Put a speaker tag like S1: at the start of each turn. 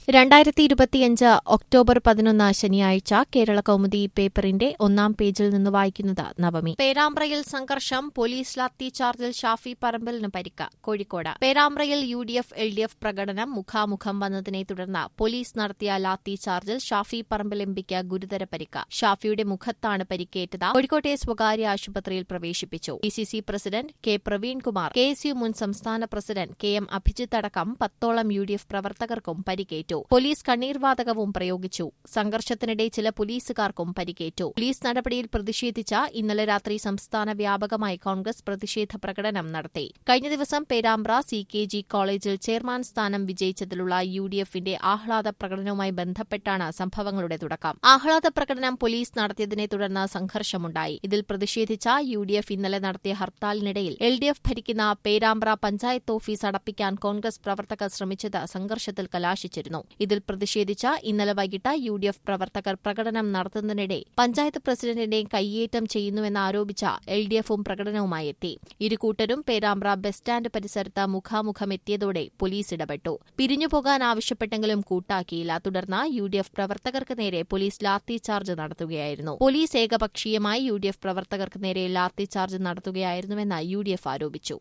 S1: രണ്ടായിരത്തി ഇരുപത്തിയഞ്ച് ഒക്ടോബർ പതിനൊന്ന് ശനിയാഴ്ച കേരള കൗമുദി പേപ്പറിന്റെ ഒന്നാം പേജിൽ നിന്ന് വായിക്കുന്നത് നവമി പേരാമ്പ്രയിൽ സംഘർഷം പോലീസ് ലാത്തി ചാർജിൽ ഷാഫി പറമ്പലിന് പരിക്ക് കോഴിക്കോട് പേരാമ്പ്രയിൽ U D F L D F പ്രകടനം മുഖാമുഖം വന്നതിനെ തുടർന്ന് പോലീസ് നടത്തിയ ലാത്തി ചാർജിൽ ഷാഫി പറമ്പൽ എംപിക്ക് ഗുരുതര പരിക്ക് ഷാഫിയുടെ മുഖത്താണ് പരിക്കേറ്റത് കോഴിക്കോട്ടെ സ്വകാര്യ ആശുപത്രിയിൽ പ്രവേശിപ്പിച്ചു DCC president K Praveenkumar K S U മുൻ സംസ്ഥാന പ്രസിഡന്റ് കെ എം അഭിജിത്ത് അടക്കം പത്തോളം യു ഡി എഫ് പ്രവർത്തകർക്കും പരിക്കേറ്റു പോലീസ് കണ്ണീർവാതകവും പ്രയോഗിച്ചു സംഘർഷത്തിനിടെ ചില പോലീസുകാർക്കും പരിക്കേറ്റു പോലീസ് നടപടിയിൽ പ്രതിഷേധിച്ച ഇന്നലെ രാത്രി സംസ്ഥാന വ്യാപകമായി കോൺഗ്രസ് പ്രതിഷേധ പ്രകടനം നടത്തി കഴിഞ്ഞ ദിവസം പേരാമ്പ്ര സി കെ ജി കോളേജിൽ ചെയർമാൻ സ്ഥാനം വിജയിച്ചതിലുള്ള യു ഡി എഫിന്റെ ആഹ്ലാദ പ്രകടനവുമായി ബന്ധപ്പെട്ടാണ് സംഭവങ്ങളുടെ തുടക്കം ആഹ്ലാദ പ്രകടനം പോലീസ് നടത്തിയതിനെ തുടർന്ന് സംഘർഷമുണ്ടായി ഇതിൽ പ്രതിഷേധിച്ച യു ഡി എഫ് ഇന്നലെ നടത്തിയ ഹർത്താലിനിടയിൽ എൽ ഡി എഫ് ഭരിക്കുന്ന പേരാമ്പ്ര പഞ്ചായത്ത് ഓഫീസ് അടപ്പിക്കാൻ കോൺഗ്രസ് പ്രവർത്തകർ ശ്രമിച്ചത് സംഘർഷത്തിൽ കലാശിച്ചിരുന്നു ഇതിൽ പ്രതിഷേധിച്ച ഇന്നലെ വൈകിട്ട് യു ഡി എഫ് പ്രവർത്തകർ പ്രകടനം നടത്തുന്നതിനിടെ പഞ്ചായത്ത് പ്രസിഡന്റിനെ കയ്യേറ്റം ചെയ്യുന്നുവെന്നാരോപിച്ച എൽ ഡി എഫും പ്രകടനവുമായി എത്തി ഇരു കൂട്ടരും പേരാമ്പ്ര ബസ് സ്റ്റാൻഡ് പരിസരത്ത് മുഖാമുഖം എത്തിയതോടെ പോലീസ് ഇടപെട്ടു പിരിഞ്ഞുപോകാൻ ആവശ്യപ്പെട്ടെങ്കിലും കൂട്ടാക്കിയില്ല തുടർന്ന് യു ഡി എഫ് പ്രവർത്തകർക്ക് നേരെ പോലീസ് ലാത്തി ചാർജ് നടത്തുകയായിരുന്നു പോലീസ് ഏകപക്ഷീയമായി യു ഡി എഫ് പ്രവർത്തകർക്ക് നേരെ ലാത്തി ചാർജ് നടത്തുകയായിരുന്നുവെന്ന് യു ഡി എഫ് ആരോപിച്ചു